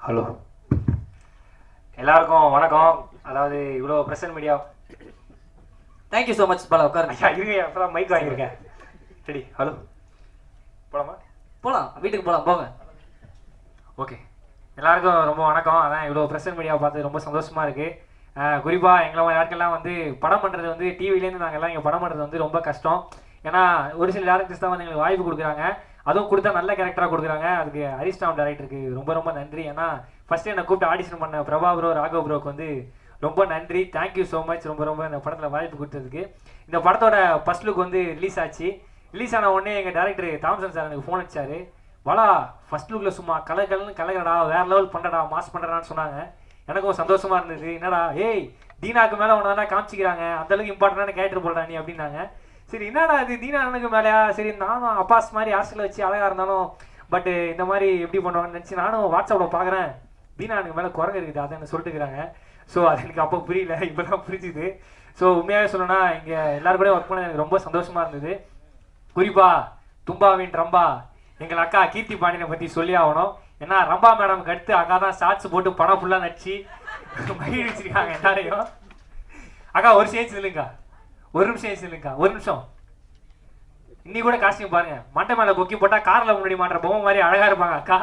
Hello எல்லாருக்கும் வணக்கம் அதாவது இவ்வளோ present media thank you so much Bala உட்காருங்க ஐயா இருங்க அப்பதான் மைக் வாங்கியிருக்கேன் சரி ஹலோ போலாமா போலாம் வீட்டுக்கு போலாம் போங்க ஓகே எல்லாருக்கும் ரொம்ப வணக்கம் அதான் இவ்வளோ பிரசன்ட் மீடியா பார்த்து ரொம்ப சந்தோஷமா இருக்கு அஹ் குறிப்பா எங்களை மாதிரி ஆட்கள்லாம் வந்து படம் பண்றது வந்து டிவிலேருந்து நாங்கள் எல்லாம் இங்கே படம் பண்றது வந்து ரொம்ப கஷ்டம் ஏன்னா ஒரு சில டேரக்டர்ஸ் தான் வந்து எங்களுக்கு வாய்ப்பு கொடுக்குறாங்க அதுவும் கொடுத்தா நல்ல கேரக்டராக கொடுக்குறாங்க அதுக்கு ஹரிஸ்டாம் டேரக்டருக்கு ரொம்ப ரொம்ப நன்றி ஏன்னா ஃபர்ஸ்ட் என்னை கூப்பிட்டு ஆடிஷன் பண்ண பிரபா ப்ரோ ராகவ் ப்ரோக்கு வந்து ரொம்ப நன்றி தேங்க்யூ ஸோ மச் ரொம்ப ரொம்ப இந்த படத்தில் வாய்ப்பு கொடுத்ததுக்கு இந்த படத்தோட ஃபர்ஸ்ட் லுக் வந்து ரிலீஸ் ஆச்சு ரிலீஸ் ஆன உடனே எங்கள் டேரக்டர் தாம்சன் சார் எனக்கு ஃபோன் அடிச்சாரு வாடா ஃபர்ஸ்ட் லுக்கில் சும்மா கலர் கலர்னு கலகடா வேற லெவல் பண்ணுறடா மாஸ் பண்ணுறடான்னு சொன்னாங்க எனக்கும் சந்தோஷமா இருந்தது என்னடா ஏய் தீனாக்கு மேலே உன தானே காமிச்சிக்கிறாங்க அந்த அளவுக்கு இம்பார்ட்டண்டான கேரக்டர் போடுறா நீ அப்படின்னாங்க சரி என்னடா இது தீனா அண்ணனுக்கு மேலேயா சரி நானும் அப்பாஸ் மாதிரி ஹாஸ்டலில் வச்சு அழகா இருந்தாலும் பட் இந்த மாதிரி எப்படி பண்ணுவாங்கன்னு நினச்சி நானும் வாட்ஸ்அப்பில் பார்க்குறேன் தீனா அண்ணனுக்கு மேலே குரங்கு இருக்குது அதை என்ன சொல்லிட்டுக்கிறாங்க ஸோ அது எனக்கு அப்போ புரியல இப்போ தான் புரிஞ்சுது ஸோ உண்மையாகவே சொல்லணும்னா இங்கே எல்லாரும் கூட ஒர்க் பண்ண எனக்கு ரொம்ப சந்தோஷமா இருந்தது குறிப்பா தும்பாவின் ரம்பா எங்கள் அக்கா கீர்த்தி பாண்டியனை பற்றி சொல்லி ஆகணும் ஏன்னா ரம்பா மேடம்க்கு அடுத்து அக்கா தான் ஷார்ட்ஸ் போட்டு படம் ஃபுல்லாக நடிச்சு மகிழ்ச்சிருக்காங்க எல்லாரையும் அக்கா ஒரு சேஞ்ச் இல்லைங்கக்கா ஒரு நிமிஷம் சேஞ்ச் இல்லைங்கக்கா ஒரு நிமிஷம் இன்னி கூட காஸ்டியூம் பாருங்க மண்டை மேல கொக்கி போட்டா கார்ல முன்னாடி மாட்டுற பொம்மை மாதிரி அழகா இருப்பாங்க அக்கா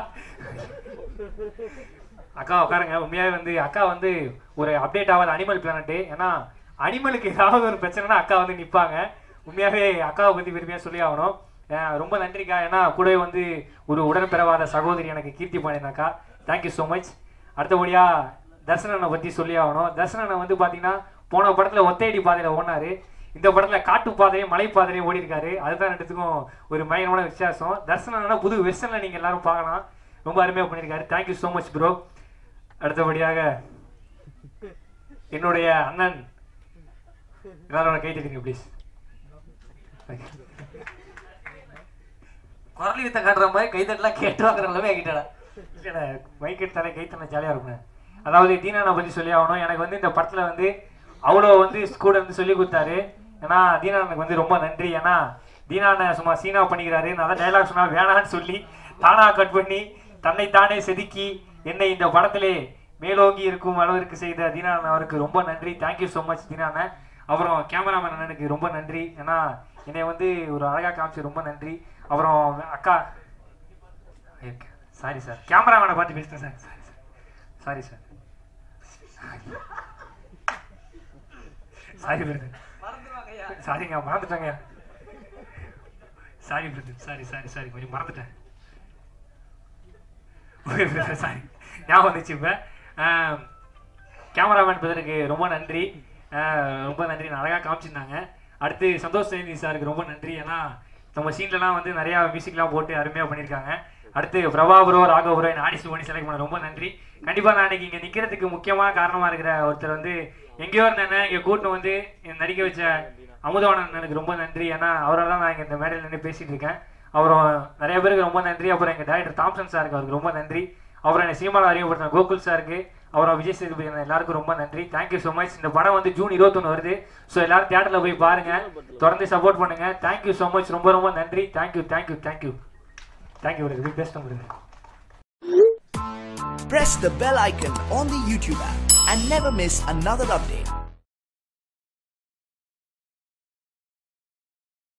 அக்கா உட்காருங்க உண்மையாவே வந்து அக்கா வந்து ஒரு அப்டேட் ஆகாத அனிமல் பிளானட் ஏன்னா அனிமலுக்கு ஏதாவது ஒரு பிரச்சனைனா அக்கா வந்து நிப்பாங்க உண்மையாவே அக்காவை பத்தி பெருமையா சொல்லி ஆகணும் அஹ் ரொம்ப நன்றிக்கா ஏன்னா கூடவே வந்து ஒரு உடன்பிறவாத சகோதரி எனக்கு கீர்த்தி பாண்டியன் அக்கா தேங்க்யூ ஸோ மச் அடுத்தபடியா தர்சனனை பத்தி சொல்லி ஆகணும் தர்சனனை வந்து பாத்தீங்கன்னா போன படத்துல ஒத்தையடி பாதையில ஓடினாரு இந்த படத்துல காட்டு பாதையும் மலை பாதையும் ஓடி இருக்காரு அதுதான் ரெண்டுத்துக்கும் ஒரு பயங்கரமான வித்தியாசம் தர்சனம்னா புது வெர்ஷன்ல நீங்க எல்லாரும் பார்க்கலாம் ரொம்ப அருமையா பண்ணியிருக்காரு தேங்க்யூ ஸோ மச் ப்ரோ அடுத்தபடியாக என்னுடைய அண்ணன் எல்லாரும் கை தட்டுங்க ப்ளீஸ் குரலி வித்த காட்டுற மாதிரி கைதட்டலாம் கேட்டு வாங்குற நிலைமை ஆகிட்டடா இல்லைண்ணே மைக் எடுத்தாலே கை தண்ண ஜாலியாக இருக்குண்ணே அதாவது தீனானை பற்றி சொல்லி ஆகணும் எனக்கு வந்து இந்த படத்தில் வந்து அவ்வளோ வந்து கூட இருந்து சொல்லி கொடுத்தாரு ஏன்னா தீனானுக்கு வந்து ரொம்ப நன்றி ஏன்னா தீனானை சும்மா சீனா பண்ணிக்கிறாரு நான் டைலாக் சொன்னா வேணான்னு சொல்லி தானா கட் பண்ணி தன்னைத்தானே செதுக்கி என்னை இந்த படத்திலே மேலோங்கி இருக்கும் அளவிற்கு செய்த தீனான் அவருக்கு ரொம்ப நன்றி தேங்க்யூ ஸோ மச் தீனான அப்புறம் கேமராமேன் அண்ணனுக்கு ரொம்ப நன்றி ஏன்னா என்னை வந்து ஒரு அழகா காமிச்சு ரொம்ப நன்றி அப்புறம் அக்கா சாரி சார் கேமராமேனை பார்த்து பேசுகிறேன் sir sorry sir sorry sir sorry brother சாரிங்க மறந்துட்டேங்க sorry brother sorry sorry sorry கொஞ்சம் மறந்துட்டேன் ஓகே பிரதர் சாரி ஞாபகம் வந்துச்சு இப்போ கேமராமேன் பிரதருக்கு ரொம்ப நன்றி ஆஹ் ரொம்ப நன்றி அழகாக காமிச்சிருந்தாங்க அடுத்து சந்தோஷ் ஜெயந்தி சாருக்கு ரொம்ப நன்றி ஏன்னா நம்ம சீன்லலாம் வந்து நிறையா மியூசிக்லாம் போட்டு அருமையாக பண்ணியிருக்காங்க அடுத்து பிரபாபுரோ ராகபுரோ என்ன ஆடிஷன் பண்ணி செலக்ட் பண்ண ரொம்ப நன்றி கண்டிப்பாக நான் இன்னைக்கு இங்கே நிற்கிறதுக்கு முக்கியமாக காரணமாக இருக்கிற ஒருத்தர் வந்து எங்கேயோ இருந்தேன் இங்கே கூட்டின்னு வந்து என்னை நடிக்க வச்ச அமுதவாணன் எனக்கு ரொம்ப நன்றி ஏன்னா அவரால் தான் நான் இங்கே இந்த மேடையில் நின்று பேசிகிட்டு இருக்கேன் அப்புறம் நிறைய பேருக்கு ரொம்ப நன்றி அப்புறம் எங்கள் டேரக்டர் தாம்சன் சாருக்கு அவருக்கு ரொம்ப நன்றி அப்புறம் என்னை சினிமாவில் அறிமுகப்படுத்தின கோகுல் சாருக்கு அப்புறம் விஜய் சேதுபதி அண்ணா எல்லாருக்கும் ரொம்ப நன்றி தேங்க்யூ ஸோ மச் இந்த படம் வந்து ஜூன் இருபத்தொன்று வருது ஸோ எல்லாரும் தியேட்டரில் போய் பாருங்க தொடர்ந்து சப்போர்ட் பண்ணுங்க தேங்க்யூ ஸோ மச் ரொம்ப ரொம்ப நன்றி தேங்க்யூ தேங்க்யூ தேங்க்யூ தேங்க்யூ ஒரு best number Press the bell icon on the YouTube app and never miss another update.